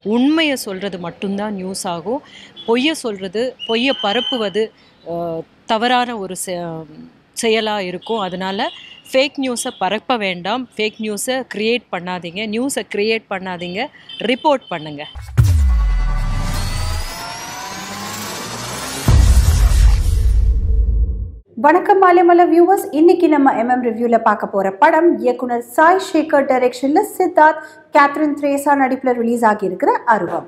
உண்மையை சொல்கிறது மட்டும்தான் நியூஸ் ஆகும் பொய்யை சொல்கிறது பொய்யை பரப்புவது அஹ், தவறான ஒரு செ செயலாக இருக்கும் அதனால் ஃபேக் நியூஸை பரப்ப வேண்டாம் ஃபேக் நியூஸை க்ரியேட் பண்ணாதீங்க நியூஸை க்ரியேட் பண்ணாதீங்க ரிப்போர்ட் பண்ணுங்கள் வணக்கம் மாலைமலை வியூவர்ஸ் இன்னைக்கு நம்ம எம்எம் ரிவ்யூல பார்க்க போற படம் இயக்குனர் சாய் சேகர் டைரக்ஷன்ல சித்தார்த் கேத்ரின் த்ரேசா நடிப்புல ரிலீஸ் ஆகியிருக்கிற அருவம்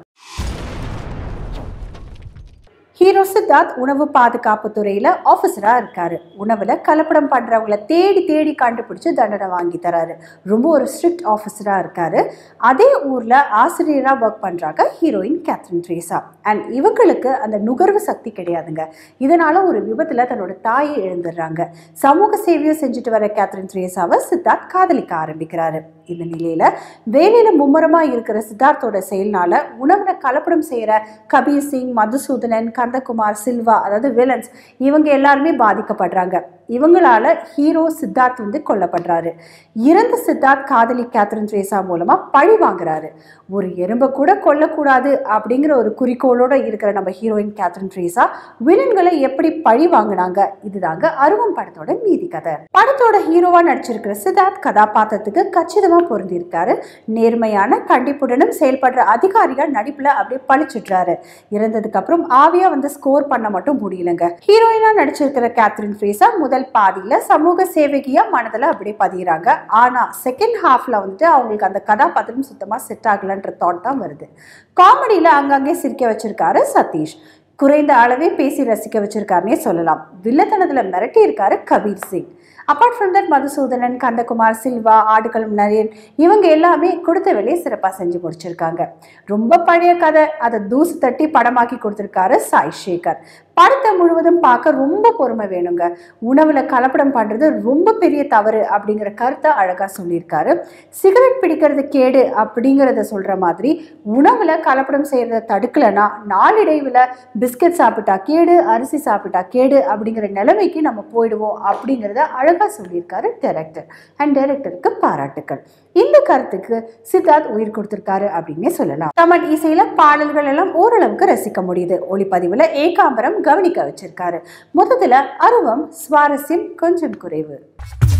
ஹீரோ சித்தார்த் உணவு பாதுகாப்பு துறையில ஆஃபீஸரா இருக்காரு உணவுல கலப்படம் பண்றவங்கள தேடி தேடி கண்டுபிடிச்சு தண்டனை வாங்கி தராரு ரொம்ப ஒரு ஸ்ட்ரிக்ட் ஆஃபீஸரா இருக்காரு அதே ஊர்ல ஆசிரியரா ஒர்க் பண்றாங்க ஹீரோயின் கேத்ரின் த்ரேசா அண்ட் இவங்களுக்கு அந்த நுகர்வு சக்தி கிடையாதுங்க இதனால ஒரு விபத்துல தன்னோட தாயை இழந்துடுறாங்க சமூக சேவையை செஞ்சுட்டு வர கேத்ரின் த்ரேசாவை சித்தார்த் காதலிக்க ஆரம்பிக்கிறாரு இந்த நிலையில வேலையில மும்முரமா இருக்கிற சித்தார்த்தோட செயல்னால உணவுல கலப்படம் செய்யற கபீர் சிங் மதுசூதனன் கந்தகுமார் சில்வா அதாவது வில்லன்ஸ் இவங்க எல்லாருமே பாதிக்கப்படுறாங்க இவங்களால ஹீரோ சித்தார்த் வந்து கொல்லப்படுறாரு இறந்த சித்தார்த் காதலி கேத்ரின் த்ரேசா மூலமா பழி வாங்குறாரு ஒரு எறும்பை கூட கொல்லக்கூடாது அப்படிங்கிற ஒரு குறிக்கோளோட இருக்கிற நம்ம ஹீரோயின் கேத்ரின் த்ரேசா வில்லன்களை எப்படி பழி வாங்கினாங்க இதுதாங்க அருவம் படத்தோட மீதி கதை படத்தோட ஹீரோவா நடிச்சிருக்கிற சித்தார்த் கதாபாத்திரத்துக்கு கச்சிதமா பொருந்திருக்காரு நேர்மையான கண்டிப்புடனும் செயல்படுற அதிகாரியா நடிப்புல அப்படியே பழிச்சிடுறாரு இறந்ததுக்கு அப்புறம் ஆவியா வந்து ஸ்கோர் பண்ண மட்டும் முடியலங்க ஹீரோயினா நடிச்சிருக்கிற கேத்ரின் ஃப்ரேசா முதல் பாதியில சமூக சேவகியா மனதுல அப்படியே பதிகிறாங்க ஆனா செகண்ட் ஹாஃப்ல வந்துட்டு அவங்களுக்கு அந்த கதாபாத்திரம் சுத்தமா செட் ஆகலன்ற தாட் தான் வருது காமெடியில அங்கங்கே சிரிக்க வச்சிருக்காரு சதீஷ் குறைந்த அளவே பேசி ரசிக்க வச்சிருக்காருன்னே சொல்லலாம் வில்லத்தனத்துல மிரட்டி இருக்காரு Kabir Singh apart from that Madhusudhanan Kandakumar Silva Aadukalam Naren இவங்க எல்லாமே கொடுத்த வேலையை சிறப்பாக செஞ்சு முடிச்சிருக்காங்க ரொம்ப பழைய கதை அதை தூசு தட்டி படமாக்கி கொடுத்துருக்காரு சாய் சேகர் படத்தை முழுவதும் பார்க்க ரொம்ப பொறுமை வேணுங்க உணவுல கலப்படம் பண்றது ரொம்ப பெரிய தவறு அப்படிங்கிற கருத்தை அழகா சொல்லியிருக்காரு சிகரெட் பிடிக்கிறது கேடு அப்படிங்கிறத சொல்ற மாதிரி உணவுல கலப்படம் செய்யறத தடுக்கலைன்னா நாளடைவில் பிஸ்கட் சாப்பிட்டா கேடு அரிசி சாப்பிட்டா கேடு அப்படிங்கிற நிலைமைக்கு நம்ம போயிடுவோம் அப்படிங்கிறத அழகா சொல்லியிருக்காரு டைரக்டர் அண்ட் டைரக்டருக்கு பாராட்டுக்கள் இந்த கருத்துக்கு சித்தார்த் உயிர் கொடுத்திருக்காரு அப்படின்னே சொல்லலாம் தமன் இசையில பாடல்கள் எல்லாம் ஓரளவுக்கு ரசிக்க முடியுது ஒளிப்பதிவுல ஏகாம்பரம் கவனிக்க வச்சிருக்காரு மொத்தத்துல அருவம் சுவாரஸ்யம் கொஞ்சம் குறைவு